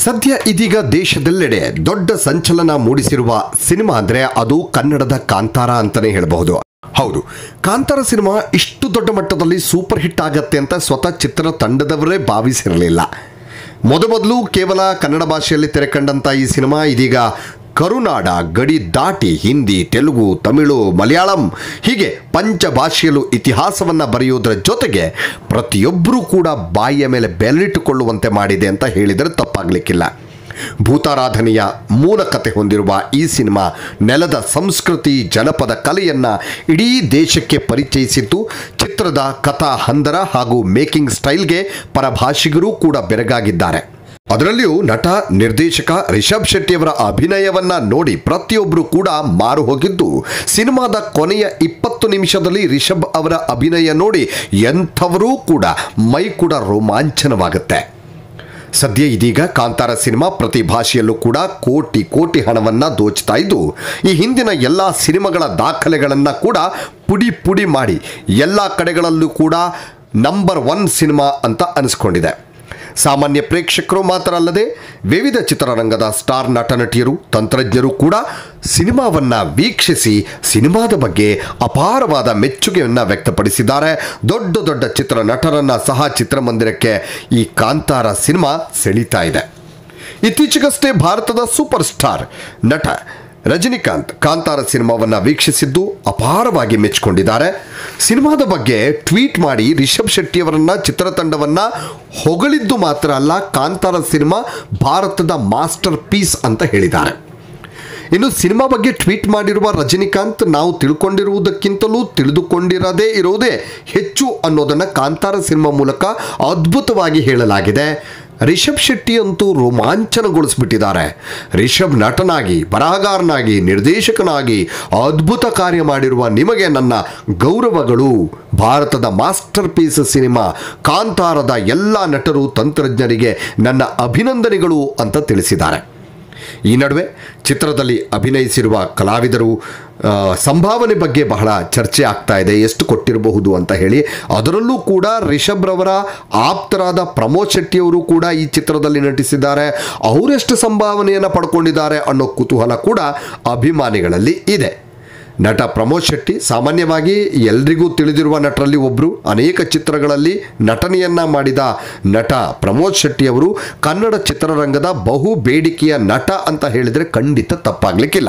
ಸದ್ಯ ಇದೀಗ ದೇಶದೆಲ್ಲೆಡೆ ದೊಡ್ಡ ಸಂಚಲನ ಮೂಡಿಸಿರುವ ಸಿನಿಮಾ ಅಂದ್ರೆ ಅದು ಕನ್ನಡದ ಕಾಂತಾರ ಅಂತಾನೆ ಹೇಳಬಹುದು ಹೌದು ಕಾಂತಾರ ಸಿನಿಮಾ ಇಷ್ಟು ದೊಡ್ಡ ಮಟ್ಟದಲ್ಲಿ ಸೂಪರ್ ಹಿಟ್ ಆಗತ್ತೆ ಅಂತ ಸ್ವತಃ ಚಿತ್ರ ತಂಡದವರೇ ಭಾವಿಸಿರಲಿಲ್ಲ ಮೊದಮೊದಲು ಕೇವಲ ಕನ್ನಡ ಭಾಷೆಯಲ್ಲಿ ತೆರೆಕಂಡಂಥ ಈ ಸಿನಿಮಾ ಇದೀಗ ಕರುನಾಡ ಗಡಿ ದಾಟಿ ಹಿಂದಿ ತೆಲುಗು ತಮಿಳು ಮಲಯಾಳಂ ಹೀಗೆ ಪಂಚ ಭಾಷೆಯಲ್ಲೂ ಇತಿಹಾಸವನ್ನು ಬರೆಯುವುದರ ಜೊತೆಗೆ ಪ್ರತಿಯೊಬ್ಬರೂ ಕೂಡ ಬಾಯಿಯ ಮೇಲೆ ಬೆರಳಿಟ್ಟುಕೊಳ್ಳುವಂತೆ ಮಾಡಿದೆ ಅಂತ ಹೇಳಿದರೆ ತಪ್ಪಾಗಲಿಕ್ಕಿಲ್ಲ ಭೂತಾರಾಧನೆಯ ಮೂಲ ಕತೆ ಹೊಂದಿರುವ ಈ ಸಿನಿಮಾ ನೆಲದ ಸಂಸ್ಕೃತಿ ಜನಪದ ಕಲೆಯನ್ನು ಇಡೀ ದೇಶಕ್ಕೆ ಪರಿಚಯಿಸಿದ್ದು ಚಿತ್ರದ ಕಥಾ ಹಂದರ ಹಾಗೂ ಮೇಕಿಂಗ್ ಸ್ಟೈಲ್ಗೆ ಪರಭಾಷಿಗರೂ ಕೂಡ ಬೆರಗಾಗಿದ್ದಾರೆ ಅದರಲ್ಲಿಯೂ ನಟ ನಿರ್ದೇಶಕ ರಿಷಬ್ ಶೆಟ್ಟಿಯವರ ಅಭಿನಯವನ್ನ ನೋಡಿ ಪ್ರತಿಯೊಬ್ಬರು ಕೂಡ ಮಾರು ಹೋಗಿದ್ದು ಸಿನಿಮಾದ ಕೊನೆಯ ಇಪ್ಪತ್ತು ನಿಮಿಷದಲ್ಲಿ ರಿಷಬ್ ಅವರ ಅಭಿನಯ ನೋಡಿ ಎಂಥವರೂ ಕೂಡ ಮೈ ಕೂಡ ರೋಮಾಂಚನವಾಗುತ್ತೆ ಸದ್ಯ ಇದೀಗ ಕಾಂತಾರ ಸಿನಿಮಾ ಪ್ರತಿ ಭಾಷೆಯಲ್ಲೂ ಕೂಡ ಕೋಟಿ ಕೋಟಿ ಹಣವನ್ನು ದೋಚ್ತಾ ಇದ್ದು ಈ ಹಿಂದಿನ ಎಲ್ಲ ಸಿನಿಮಾಗಳ ದಾಖಲೆಗಳನ್ನು ಕೂಡ ಪುಡಿ ಪುಡಿ ಮಾಡಿ ಎಲ್ಲ ಕಡೆಗಳಲ್ಲೂ ಕೂಡ ನಂಬರ್ ಒನ್ ಸಿನಿಮಾ ಅಂತ ಅನಿಸ್ಕೊಂಡಿದೆ ಸಾಮಾನ್ಯ ಪ್ರೇಕ್ಷಕರು ಮಾತ್ರ ಅಲ್ಲದೆ ವಿವಿಧ ಚಿತ್ರರಂಗದ ಸ್ಟಾರ್ ನಟ ನಟಿಯರು ತಂತ್ರಜ್ಞರು ಕೂಡ ಸಿನಿಮಾವನ್ನು ವೀಕ್ಷಿಸಿ ಸಿನಿಮಾದ ಬಗ್ಗೆ ಅಪಾರವಾದ ಮೆಚ್ಚುಗೆಯನ್ನು ವ್ಯಕ್ತಪಡಿಸಿದ್ದಾರೆ ದೊಡ್ಡ ದೊಡ್ಡ ಚಿತ್ರ ನಟರನ್ನ ಸಹ ಚಿತ್ರಮಂದಿರಕ್ಕೆ ಈ ಕಾಂತಾರ ಸಿನಿಮಾ ಸೆಳೀತಾ ಇದೆ ಇತ್ತೀಚೆಗಷ್ಟೇ ಭಾರತದ ಸೂಪರ್ ಸ್ಟಾರ್ ನಟ ರಜನಿಕಾಂತ್ ಕಾಂತಾರ ಸಿನಿಮಾವನ್ನು ವೀಕ್ಷಿಸಿದ್ದು ಅಪಾರವಾಗಿ ಮೆಚ್ಚಿಕೊಂಡಿದ್ದಾರೆ ಸಿನಿಮಾದ ಬಗ್ಗೆ ಟ್ವೀಟ್ ಮಾಡಿ ರಿಷಬ್ ಶೆಟ್ಟಿಯವರನ್ನ ಚಿತ್ರತಂಡವನ್ನ ಹೊಗಳಿದ್ದು ಮಾತ್ರ ಅಲ್ಲ ಕಾಂತಾರ ಸಿನಿಮಾ ಭಾರತದ ಮಾಸ್ಟರ್ ಪೀಸ್ ಅಂತ ಹೇಳಿದ್ದಾರೆ ಇನ್ನು ಸಿನಿಮಾ ಬಗ್ಗೆ ಟ್ವೀಟ್ ಮಾಡಿರುವ ರಜನಿಕಾಂತ್ ನಾವು ತಿಳ್ಕೊಂಡಿರುವುದಕ್ಕಿಂತಲೂ ತಿಳಿದುಕೊಂಡಿರದೇ ಇರೋದೇ ಹೆಚ್ಚು ಅನ್ನೋದನ್ನು ಕಾಂತಾರ ಸಿನಿಮಾ ಮೂಲಕ ಅದ್ಭುತವಾಗಿ ಹೇಳಲಾಗಿದೆ ರಿಷಬ್ ಶೆಟ್ಟಿ ಅಂತೂ ರೋಮಾಂಚನಗೊಳಿಸ್ಬಿಟ್ಟಿದ್ದಾರೆ ರಿಷಬ್ ನಟನಾಗಿ ಬರಹಗಾರನಾಗಿ ನಿರ್ದೇಶಕನಾಗಿ ಅದ್ಭುತ ಕಾರ್ಯ ಮಾಡಿರುವ ನಿಮಗೆ ನನ್ನ ಗೌರವಗಳು ಭಾರತದ ಮಾಸ್ಟರ್ ಪೀಸ್ ಸಿನಿಮಾ ಕಾಂತಾರದ ಎಲ್ಲ ನಟರು ತಂತ್ರಜ್ಞರಿಗೆ ನನ್ನ ಅಭಿನಂದನೆಗಳು ಅಂತ ತಿಳಿಸಿದ್ದಾರೆ ಈ ನಡುವೆ ಚಿತ್ರದಲ್ಲಿ ಅಭಿನಯಿಸಿರುವ ಕಲಾವಿದರು ಆ, ಸಂಭಾವನೆ ಬಗ್ಗೆ ಬಹಳ ಚರ್ಚೆ ಆಗ್ತಾ ಇದೆ ಎಷ್ಟು ಕೊಟ್ಟಿರಬಹುದು ಅಂತ ಹೇಳಿ ಅದರಲ್ಲೂ ಕೂಡ ರಿಷಬ್ ರವರ ಆಪ್ತರಾದ ಪ್ರಮೋದ್ ಶೆಟ್ಟಿಯವರು ಕೂಡ ಈ ಚಿತ್ರದಲ್ಲಿ ನಟಿಸಿದ್ದಾರೆ ಅವರೆಷ್ಟು ಸಂಭಾವನೆಯನ್ನು ಪಡ್ಕೊಂಡಿದ್ದಾರೆ ಅನ್ನೋ ಕುತೂಹಲ ಕೂಡ ಅಭಿಮಾನಿಗಳಲ್ಲಿ ಇದೆ ನಟ ಪ್ರಮೋದ್ ಶೆಟ್ಟಿ ಸಾಮಾನ್ಯವಾಗಿ ಎಲ್ರಿಗೂ ತಿಳಿದಿರುವ ನಟರಲ್ಲಿ ಒಬ್ಬರು ಅನೇಕ ಚಿತ್ರಗಳಲ್ಲಿ ನಟನೆಯನ್ನ ಮಾಡಿದ ನಟ ಪ್ರಮೋದ್ ಶೆಟ್ಟಿ ಅವರು ಕನ್ನಡ ಚಿತ್ರರಂಗದ ಬಹು ಬೇಡಿಕೆಯ ನಟ ಅಂತ ಹೇಳಿದರೆ ಖಂಡಿತ ತಪ್ಪಾಗಲಿಕ್ಕಿಲ್ಲ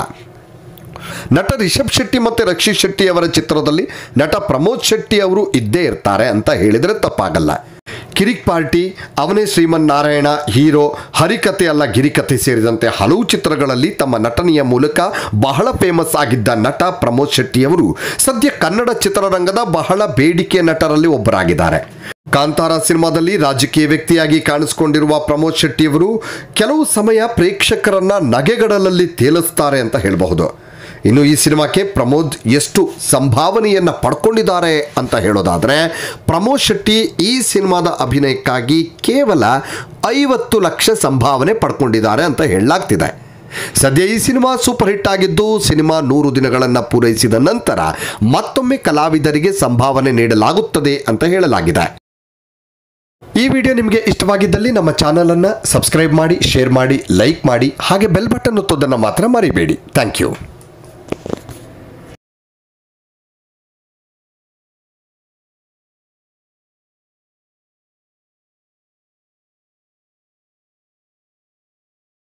ನಟ ರಿಷಬ್ ಶೆಟ್ಟಿ ಮತ್ತು ರಕ್ಷಿತ್ ಶೆಟ್ಟಿ ಅವರ ಚಿತ್ರದಲ್ಲಿ ನಟ ಪ್ರಮೋದ್ ಶೆಟ್ಟಿ ಅವರು ಇದ್ದೇ ಇರ್ತಾರೆ ಅಂತ ಹೇಳಿದರೆ ತಪ್ಪಾಗಲ್ಲ ಕಿರಿಕ್ ಪಾರ್ಟಿ ಅವನೇ ಶ್ರೀಮನ್ ನಾರಾಯಣ ಹೀರೋ ಹರಿಕತೆ ಅಲ್ಲ ಗಿರಿಕತೆ ಸೇರಿದಂತೆ ಹಲವು ಚಿತ್ರಗಳಲ್ಲಿ ತಮ್ಮ ನಟನೆಯ ಮೂಲಕ ಬಹಳ ಫೇಮಸ್ ಆಗಿದ್ದ ನಟ ಪ್ರಮೋದ್ ಶೆಟ್ಟಿಯವರು ಸದ್ಯ ಕನ್ನಡ ಚಿತ್ರರಂಗದ ಬಹಳ ಬೇಡಿಕೆ ನಟರಲ್ಲಿ ಒಬ್ಬರಾಗಿದ್ದಾರೆ ಕಾಂತಾರ ಸಿನಿಮಾದಲ್ಲಿ ರಾಜಕೀಯ ವ್ಯಕ್ತಿಯಾಗಿ ಕಾಣಿಸಿಕೊಂಡಿರುವ ಪ್ರಮೋದ್ ಶೆಟ್ಟಿಯವರು ಕೆಲವು ಸಮಯ ಪ್ರೇಕ್ಷಕರನ್ನ ನಗೆಗಡಲಲ್ಲಿ ತೇಲಿಸ್ತಾರೆ ಅಂತ ಹೇಳಬಹುದು ಇನ್ನು ಈ ಸಿನಿಮಾಕ್ಕೆ ಪ್ರಮೋದ್ ಎಷ್ಟು ಸಂಭಾವನೆಯನ್ನು ಪಡ್ಕೊಂಡಿದ್ದಾರೆ ಅಂತ ಹೇಳೋದಾದರೆ ಪ್ರಮೋದ್ ಶೆಟ್ಟಿ ಈ ಸಿನಿಮಾದ ಅಭಿನಯಕ್ಕಾಗಿ ಕೇವಲ ಐವತ್ತು ಲಕ್ಷ ಸಂಭಾವನೆ ಪಡ್ಕೊಂಡಿದ್ದಾರೆ ಅಂತ ಹೇಳಲಾಗ್ತಿದೆ ಸದ್ಯ ಈ ಸಿನಿಮಾ ಸೂಪರ್ ಹಿಟ್ ಆಗಿದ್ದು ಸಿನಿಮಾ ನೂರು ದಿನಗಳನ್ನು ಪೂರೈಸಿದ ನಂತರ ಮತ್ತೊಮ್ಮೆ ಕಲಾವಿದರಿಗೆ ಸಂಭಾವನೆ ನೀಡಲಾಗುತ್ತದೆ ಅಂತ ಹೇಳಲಾಗಿದೆ ಈ ವಿಡಿಯೋ ನಿಮಗೆ ಇಷ್ಟವಾಗಿದ್ದಲ್ಲಿ ನಮ್ಮ ಚಾನಲನ್ನು ಸಬ್ಸ್ಕ್ರೈಬ್ ಮಾಡಿ ಶೇರ್ ಮಾಡಿ ಲೈಕ್ ಮಾಡಿ ಹಾಗೆ ಬೆಲ್ ಬಟನ್ ಒತ್ತೋದನ್ನು ಮಾತ್ರ ಮರಿಬೇಡಿ ಥ್ಯಾಂಕ್ ಯು